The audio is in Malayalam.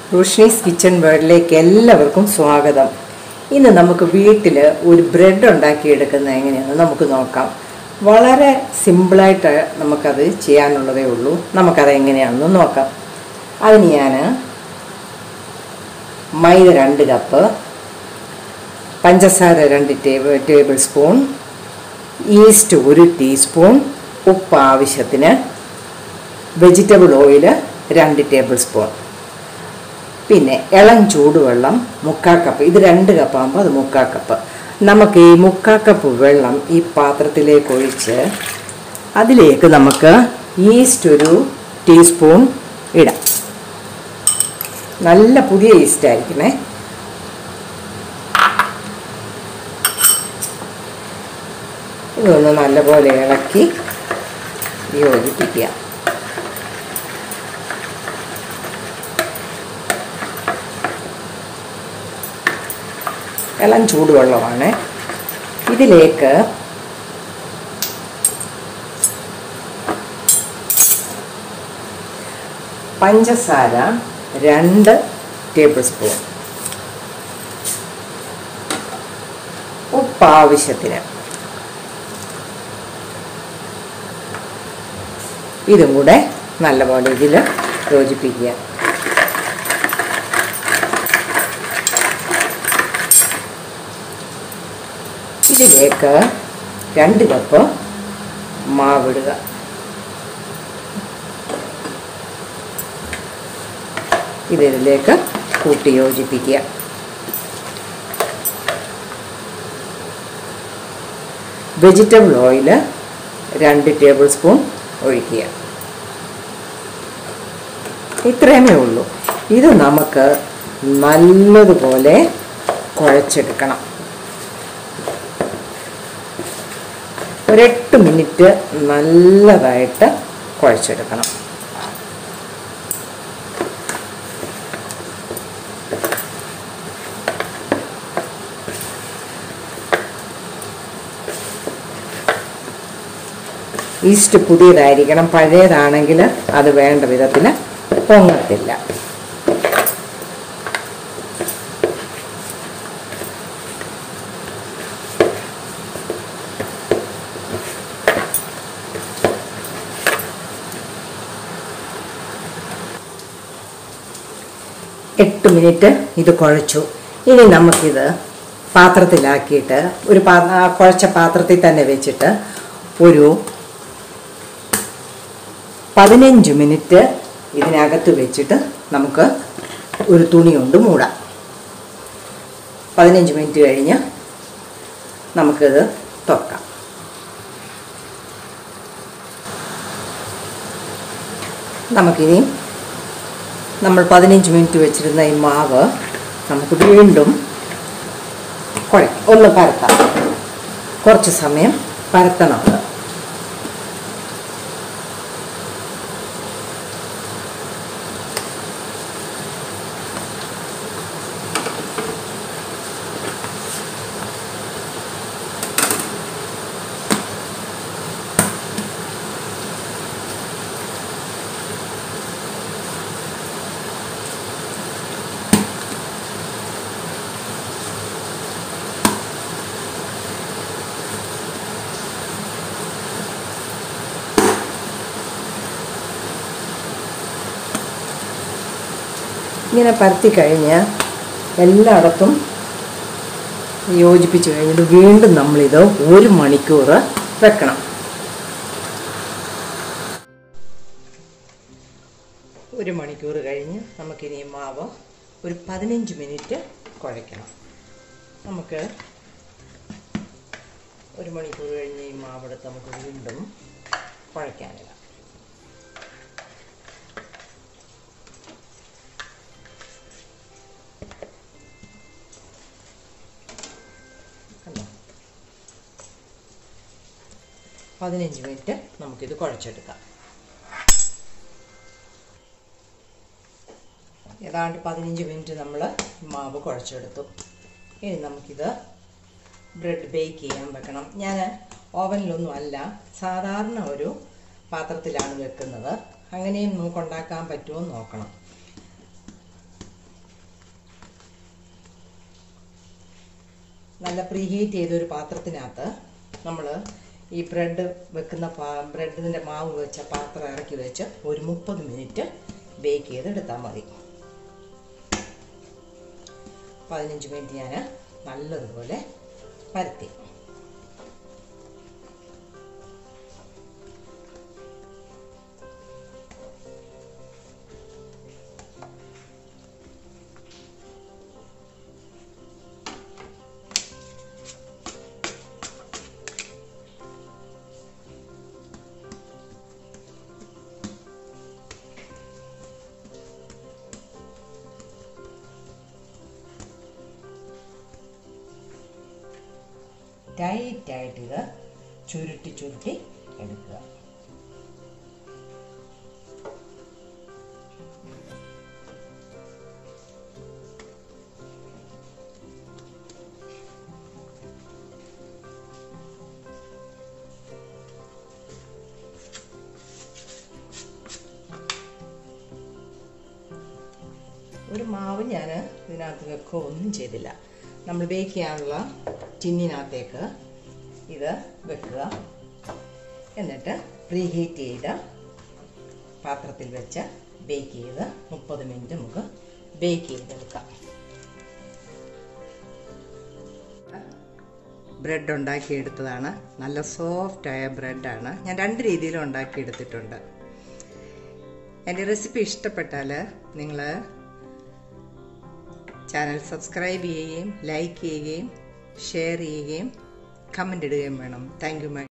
റോഷ്നീസ് കിച്ചൺ വേൾഡിലേക്ക് എല്ലാവർക്കും സ്വാഗതം ഇന്ന് നമുക്ക് വീട്ടിൽ ഒരു ബ്രെഡ് ഉണ്ടാക്കിയെടുക്കുന്നത് എങ്ങനെയാണെന്ന് നമുക്ക് നോക്കാം വളരെ സിമ്പിളായിട്ട് നമുക്കത് ചെയ്യാനുള്ളതേ ഉള്ളൂ നമുക്കത് എങ്ങനെയാണെന്ന് നോക്കാം അതിന് ഞാൻ മൈദ രണ്ട് കപ്പ് പഞ്ചസാര രണ്ട് ടേബിൾ ടേബിൾ സ്പൂൺ ഈസ്റ്റ് ഒരു ടീസ്പൂൺ ഉപ്പ് ആവശ്യത്തിന് വെജിറ്റബിൾ ഓയിൽ രണ്ട് ടേബിൾ സ്പൂൺ പിന്നെ ഇളം ചൂടുവെള്ളം മുക്കാൽ കപ്പ് ഇത് രണ്ട് കപ്പാകുമ്പോൾ അത് മുക്കാൽ കപ്പ് നമുക്ക് ഈ മുക്കാൽ കപ്പ് വെള്ളം ഈ പാത്രത്തിലേക്ക് ഒഴിച്ച് അതിലേക്ക് നമുക്ക് ഈസ്റ്റ് ഒരു ടീസ്പൂൺ ഇടാം നല്ല പുതിയ ഈസ്റ്റ് ആയിരിക്കണേ ഇതൊന്ന് നല്ലപോലെ ഇളക്കി യോജിപ്പിക്കുക ഇളം ചൂടുവെള്ളമാണ് ഇതിലേക്ക് പഞ്ചസാര രണ്ട് ടേബിൾ സ്പൂൺ ഉപ്പ് ആവശ്യത്തിന് ഇതും കൂടെ നല്ലപോലെ ഇതിൽ യോജിപ്പിക്കുക ഇതിലേക്ക് രണ്ട് കപ്പ് മാവിടുക ഇതിലേക്ക് കൂട്ടി യോജിപ്പിക്കുക വെജിറ്റബിൾ ഓയിൽ രണ്ട് ടേബിൾ സ്പൂൺ ഒഴിക്കുക ഇത്രയുമേ ഉള്ളൂ ഇത് നമുക്ക് നല്ലതുപോലെ കുഴച്ചെടുക്കണം ഒരെട്ട് മിനിറ്റ് നല്ലതായിട്ട് കുഴച്ചെടുക്കണം ഈസ്റ്റ് പുതിയതായിരിക്കണം പഴയതാണെങ്കിൽ അത് വേണ്ട വിധത്തിൽ പൊങ്ങത്തില്ല എട്ട് മിനിറ്റ് ഇത് കുഴച്ചു ഇനി നമുക്കിത് പാത്രത്തിലാക്കിയിട്ട് ഒരു പാ ആ കുഴച്ച പാത്രത്തിൽ തന്നെ വെച്ചിട്ട് ഒരു പതിനഞ്ച് മിനിറ്റ് ഇതിനകത്ത് വെച്ചിട്ട് നമുക്ക് ഒരു തുണി കൊണ്ട് മൂടാം പതിനഞ്ച് മിനിറ്റ് കഴിഞ്ഞ് നമുക്കിത് തുറക്കാം നമുക്കിനി നമ്മൾ പതിനഞ്ച് മിനിറ്റ് വെച്ചിരുന്ന ഈ മാവ് നമുക്ക് വീണ്ടും കുഴ ഒന്ന് പരത്താം കുറച്ച് സമയം പരത്തണം അത് ഇങ്ങനെ പരത്തി കഴിഞ്ഞ് എല്ലായിടത്തും യോജിപ്പിച്ച് കഴിഞ്ഞിട്ട് വീണ്ടും നമ്മളിത് ഒരു മണിക്കൂർ വെക്കണം ഒരു മണിക്കൂർ കഴിഞ്ഞ് നമുക്കിനി ഈ മാവ് ഒരു പതിനഞ്ച് മിനിറ്റ് കുഴയ്ക്കണം നമുക്ക് ഒരു മണിക്കൂർ കഴിഞ്ഞ് ഈ മാവെടുത്ത് നമുക്ക് വീണ്ടും കുഴയ്ക്കാനിടാം കണ്ടോ പതിനഞ്ച് മിനിറ്റ് നമുക്കിത് കുഴച്ചെടുക്കാം ഏതാണ്ട് പതിനഞ്ച് മിനിറ്റ് നമ്മൾ മാവ് കുഴച്ചെടുത്തു ഇനി നമുക്കിത് ബ്രെഡ് ബേക്ക് ചെയ്യാൻ വെക്കണം ഞാൻ ഓവനിലൊന്നും അല്ല സാധാരണ ഒരു പാത്രത്തിലാണ് വെക്കുന്നത് അങ്ങനെയും നമുക്ക് ഉണ്ടാക്കാൻ പറ്റുമോ എന്ന് നോക്കണം നല്ല പ്രീ ഹീറ്റ് ചെയ്തൊരു പാത്രത്തിനകത്ത് നമ്മൾ ഈ ബ്രെഡ് വെക്കുന്ന പാ ബ്രെഡിൻ്റെ മാവ് വെച്ച പാത്രം ഇറക്കി വെച്ച് ഒരു മുപ്പത് മിനിറ്റ് ബേക്ക് ചെയ്തെടുത്താൽ മതി പതിനഞ്ച് മിനിറ്റ് ഞാൻ നല്ലതുപോലെ പരത്തി ടൈറ്റായിട്ട് ഇത് ചുരുട്ടി ചുരുട്ടി എടുക്കുക ഒരു മാവ് ഞാൻ ഇതിനകത്ത് വെക്കുകയോ ഒന്നും ചെയ്തില്ല നമ്മൾ ബേക്ക് ചെയ്യാനുള്ള ടിന്നിനകത്തേക്ക് ഇത് വെക്കുക എന്നിട്ട് പ്രീഹീറ്റ് ചെയ്ത പാത്രത്തിൽ വെച്ച് ബേക്ക് ചെയ്ത് മുപ്പത് മിനിറ്റ് നമുക്ക് ബേക്ക് ചെയ്തെടുക്കാം ബ്രെഡ് ഉണ്ടാക്കിയെടുത്തതാണ് നല്ല സോഫ്റ്റായ ബ്രെഡാണ് ഞാൻ രണ്ട് രീതിയിലും ഉണ്ടാക്കിയെടുത്തിട്ടുണ്ട് എൻ്റെ റെസിപ്പി ഇഷ്ടപ്പെട്ടാൽ നിങ്ങൾ ചാനൽ സബ്സ്ക്രൈബ് ചെയ്യുകയും ലൈക്ക് ചെയ്യുകയും ഷെയർ ചെയ്യുകയും കമൻ്റ് ഇടുകയും വേണം താങ്ക് യു